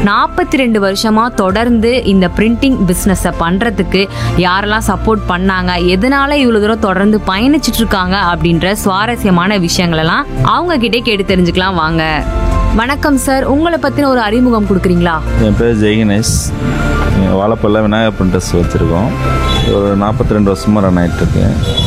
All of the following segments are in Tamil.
நாற்பத்தி ரெண்டு வருஷமா தொடர்ந்து இந்த பிரிண்டிங் பிஸ்னஸை பண்றதுக்கு யாரெல்லாம் சப்போர்ட் பண்ணாங்க எதனால இவ்வளவு தூரம் தொடர்ந்து பயணிச்சிட்டு இருக்காங்க அப்படின்ற சுவாரஸ்யமான விஷயங்கள் எல்லாம் அவங்க கிட்டே கேட்டு தெரிஞ்சுக்கலாம் வாங்க வணக்கம் சார் உங்களை பத்தின ஒரு அறிமுகம் கொடுக்குறீங்களா என் பேர் ஜெய்கணேஷ் வாழைப்பல்ல விநாயகர் பிரிண்டர்ஸ் வச்சுருக்கோம் ஒரு நாற்பத்தி ரெண்டு வருஷமாக ரன் ஆகிட்டுருக்கு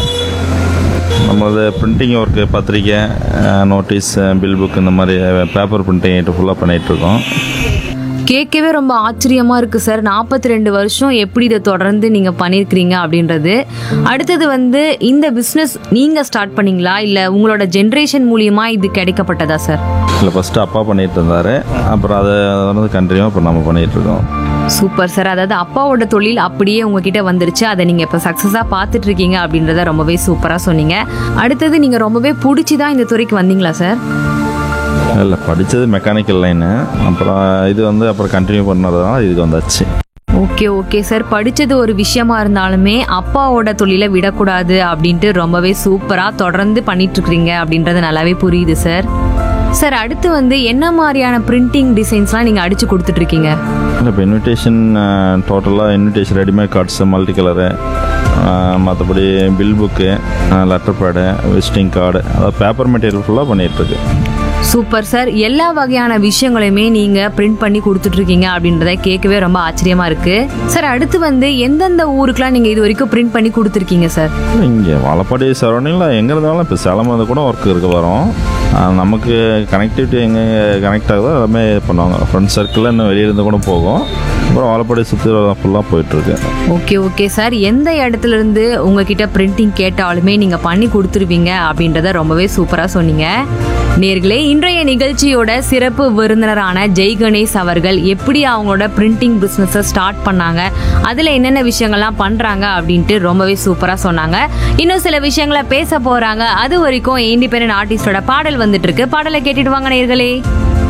நம்மளது பிரிண்டிங் ஒர்க்கு பத்திரிக்கை நோட்டீஸ் பில் புக் இந்த மாதிரி பேப்பர் பிரிண்டிங் ஐட்டம் ஃபுல்லாக பண்ணிகிட்ருக்கோம் கேட்கவே ரொம்ப ஆச்சரியமா இருக்கு சார் நாற்பத்தி ரெண்டு வருஷம் எப்படி இதை தொடர்ந்து நீங்க பண்ணிருக்கிறீங்க அப்படின்றது அடுத்தது வந்து இந்த பிசினஸ் நீங்க ஸ்டார்ட் பண்ணீங்களா இல்ல உங்களோட ஜென்ரேஷன் மூலியமா இது கிடைக்கப்பட்டதா சார் இல்லை ஃபஸ்ட்டு அப்பா பண்ணிகிட்டு இருந்தார் அப்புறம் அதை வந்து கண்டினியூவாக இப்போ நம்ம பண்ணிகிட்ருக்கோம் சூப்பர் சார் அதாவது அப்பாவோட தொழில் அப்படியே உங்ககிட்ட வந்துருச்சு அதை நீங்க இப்ப சக்சஸா பார்த்துட்டு இருக்கீங்க அப்படின்றத ரொம்பவே சூப்பரா சொன்னீங்க அடுத்தது நீங்க ரொம்பவே பிடிச்சி தான் இந்த துறைக்கு வந்தீங்களா சார் இல்லை படித்தது மெக்கானிக்கல் லைனு அப்புறம் இது வந்து அப்புறம் கண்டினியூ பண்ணதுனால இதுக்கு வந்தாச்சு ஓகே ஓகே சார் படிச்சது ஒரு விஷயமா இருந்தாலுமே அப்பாவோட தொழிலை விடக்கூடாது அப்படின்ட்டு ரொம்பவே சூப்பரா தொடர்ந்து பண்ணிட்டு இருக்கிறீங்க அப்படின்றது நல்லாவே புரியுது சார் சார் அடுத்து வந்து என்ன மாதிரியான பிரிண்டிங் டிசைன்ஸ்லாம் நீங்க அடிச்சு கொடுத்துட்டு இருக்கீங்க இல்லை இப்போ இன்விடேஷன் டோட்டலாக invitation readymade cards multi colour மற்றபடி bill book letter pad visiting card அதாவது பேப்பர் மெட்டீரியல் ஃபுல்லாக பண்ணிகிட்ருக்கு சூப்பர் சார் எல்லா வகையான விஷயங்களையுமே நீங்க பிரிண்ட் பண்ணி கொடுத்துட்டு இருக்கீங்க அப்படின்றத கேட்கவே ரொம்ப ஆச்சரியமா இருக்கு சார் அடுத்து வந்து எந்தெந்த ஊருக்குலாம் நீங்க இது வரைக்கும் பிரிண்ட் பண்ணி கொடுத்துருக்கீங்க சார் இங்கே வாழப்பாடி சரௌண்டிங்கில் எங்கே இருந்தாலும் இப்போ சேலம் வந்து கூட ஒர்க் இருக்க வரும் ஆஹ் நமக்கு கனெக்டிவிட்டி எங்கே கனெக்ட் ஆகுதோ எல்லாமே இது பண்ணுவாங்க ஃப்ரெண்ட் சர்க்கிளில் இன்னும் வெளியே இருந்து கூட போகும் அப்புறம் வாழப்பாடி சுற்றி ஃபுல்லாக போயிட்டுருக்கு ஓகே ஓகே சார் எந்த இடத்துல இருந்து உங்ககிட்ட பிரிண்டிங் கேட்டாலுமே நீங்க பண்ணி கொடுத்துருவீங்க அப்படின்றத ரொம்பவே சூப்பரா சொன்னீங்க நேர்களே இன்றைய நிகழ்ச்சியோட சிறப்பு விருந்தினரான ஜெய் கணேஷ் அவர்கள் எப்படி அவங்களோட பிரிண்டிங் பிஸ்னஸை ஸ்டார்ட் பண்ணாங்க அதுல என்னென்ன விஷயங்கள்லாம் பண்றாங்க அப்படின்ட்டு ரொம்பவே சூப்பரா சொன்னாங்க இன்னும் சில விஷயங்களை பேச போறாங்க அது வரைக்கும் இண்டிபெண்டன்ட் ஆர்டிஸ்டோட பாடல் வந்துட்டு இருக்கு பாடலை கேட்டுட்டு வாங்க நேர்களே